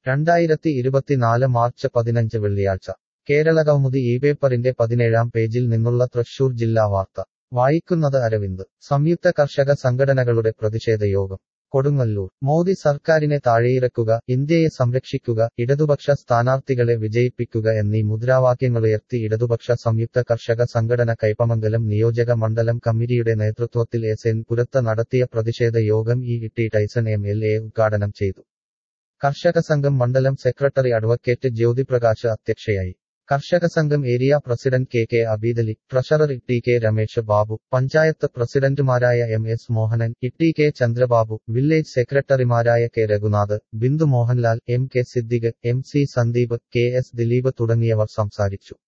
രണ്ടായിരത്തി ഇരുപത്തിനാല് മാർച്ച് പതിനഞ്ച് വെള്ളിയാഴ്ച കേരളകൗമുദി ഈ പേപ്പറിന്റെ പതിനേഴാം പേജിൽ നിന്നുള്ള തൃശൂർ ജില്ലാ വാർത്ത വായിക്കുന്നത് അരവിന്ദ് സംയുക്ത കർഷക സംഘടനകളുടെ പ്രതിഷേധ യോഗം കൊടുങ്ങല്ലൂർ മോദി സർക്കാരിനെ താഴെയിറക്കുക ഇന്ത്യയെ സംരക്ഷിക്കുക ഇടതുപക്ഷ സ്ഥാനാർത്ഥികളെ വിജയിപ്പിക്കുക എന്നീ മുദ്രാവാക്യങ്ങളുയർത്തി ഇടതുപക്ഷ സംയുക്ത കർഷക സംഘടന കൈപ്പമംഗലം നിയോജക മണ്ഡലം കമ്മിറ്റിയുടെ നേതൃത്വത്തിൽ എസ് എൻ പുരത്ത് നടത്തിയ പ്രതിഷേധ യോഗം E T Tyson M L A ഉദ്ഘാടനം ചെയ്തു കർഷക സംഘം മണ്ഡലം സെക്രട്ടറി അഡ്വക്കേറ്റ് ജ്യോതിപ്രകാശ് അധ്യക്ഷയായി കർഷക സംഘം area president K K Abeedali treasurer T K Ramesh Babu panchayat പ്രസിഡന്റുമാരായ M S Mohanan T K Chandrababu village സെക്രട്ടറിമാരായ K Raghunath Bindu Mohanlal M K Siddique M C Sandeep K S Dileep തുടങ്ങിയവർ സംസാരിച്ചു